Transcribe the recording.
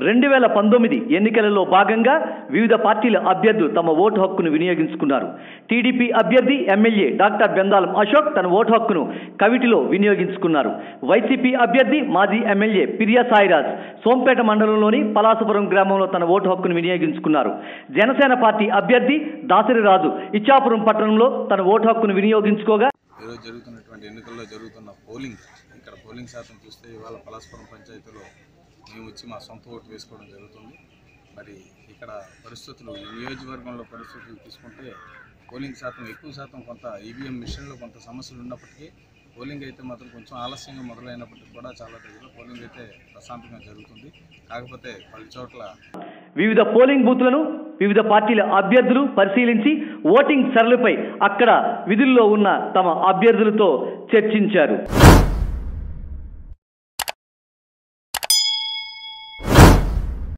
రెండు వేల పంతొమ్మిది ఎన్నికలలో భాగంగా వివిధ పార్టీల అభ్యర్థులు తమ ఓటు హక్కును వినియోగించుకున్నారు టీడీపీ అభ్యర్థి ఎమ్మెల్యే డాక్టర్ బెందాలం అశోక్ తన ఓటు హక్కును కవిటిలో వినియోగించుకున్నారు వైసీపీ అభ్యర్థి మాజీ ఎమ్మెల్యే పిరియా సాయిరాజ్ సోంపేట మండలంలోని పలాసపురం గ్రామంలో తన ఓటు హక్కును వినియోగించుకున్నారు జనసేన పార్టీ అభ్యర్థి దాసరి రాజు ఇచ్చాపురం పట్టణంలో తన ఓటు హక్కును వినియోగించుకోగా ఈరోజు జరుగుతున్నటువంటి ఎన్నికల్లో జరుగుతున్న పోలింగ్ ఇక్కడ పోలింగ్ శాతం చూస్తే ఇవాళ పలాస్పురం పంచాయతీలో మేము వచ్చి మా సొంత ఓటు వేసుకోవడం జరుగుతుంది మరి ఇక్కడ పరిస్థితులు ఈ నియోజకవర్గంలో పరిస్థితులు తీసుకుంటే పోలింగ్ శాతం ఎక్కువ శాతం కొంత ఈవీఎం మిషన్లో కొంత సమస్యలు ఉన్నప్పటికీ పోలింగ్ అయితే మాత్రం కొంచెం ఆలస్యంగా మొదలైనప్పటికీ కూడా చాలా దగ్గర పోలింగ్ అయితే ప్రశాంతంగా జరుగుతుంది కాకపోతే పలు చోట్ల వివిధ పోలింగ్ బూత్లను వివిధ పార్టీల అభ్యర్థులు పరిశీలించి ఓటింగ్ సరళిపై అక్కడ విధుల్లో ఉన్న తమ అభ్యర్థులతో చర్చించారు